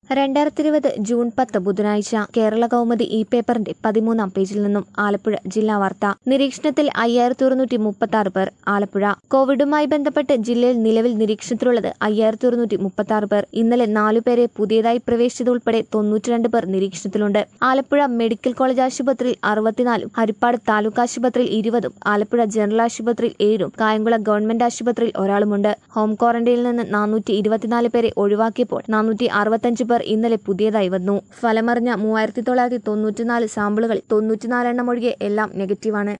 രണ്ടായിരത്തി ഇരുപത് ജൂൺ പത്ത് ബുധനാഴ്ച കേരള കൗമുദി ഇ പേപ്പറിന്റെ പതിമൂന്നാം പേജിൽ നിന്നും ആലപ്പുഴ ജില്ലാ വാർത്ത നിരീക്ഷണത്തിൽ അയ്യായിരത്തി ഒരുന്നൂറ്റി മുപ്പത്തി ആറ് പേർ ആലപ്പുഴ കോവിഡുമായി ബന്ധപ്പെട്ട് ജില്ലയിൽ നിലവിൽ നിരീക്ഷണത്തിലുള്ളത് അയ്യായിരത്തി ഒരുന്നൂറ്റി മുപ്പത്തി ആറ് പേർ ഇന്നലെ നാലുപേരെ പുതിയതായി പ്രവേശിച്ചതുൾപ്പെടെ തൊണ്ണൂറ്റിരണ്ട് പേർ നിരീക്ഷണത്തിലുണ്ട് ആലപ്പുഴ മെഡിക്കൽ കോളേജ് ആശുപത്രിയിൽ അറുപത്തിനാലും ഹരിപ്പാട് താലൂക്ക് ആശുപത്രിയിൽ ഇരുപതും ആലപ്പുഴ ജനറൽ ആശുപത്രിയിൽ ഏഴും കായംകുളം ഗവൺമെന്റ് ആശുപത്രിയിൽ ഒരാളുമുണ്ട് ഹോം ക്വാറന്റൈനിൽ നിന്ന് നാനൂറ്റി ഇരുപത്തിനാല് പേരെ ഒഴിവാക്കിയപ്പോൾ നാനൂറ്റി അറുപത്തഞ്ച് പേർ ഇന്നലെ പുതിയതായി വന്നു ഫലമറിഞ്ഞ മൂവായിരത്തി തൊള്ളായിരത്തി തൊണ്ണൂറ്റിനാല് സാമ്പിളുകളിൽ തൊണ്ണൂറ്റിനാല് എണ്ണം ഒഴികെ എല്ലാം നെഗറ്റീവാണ്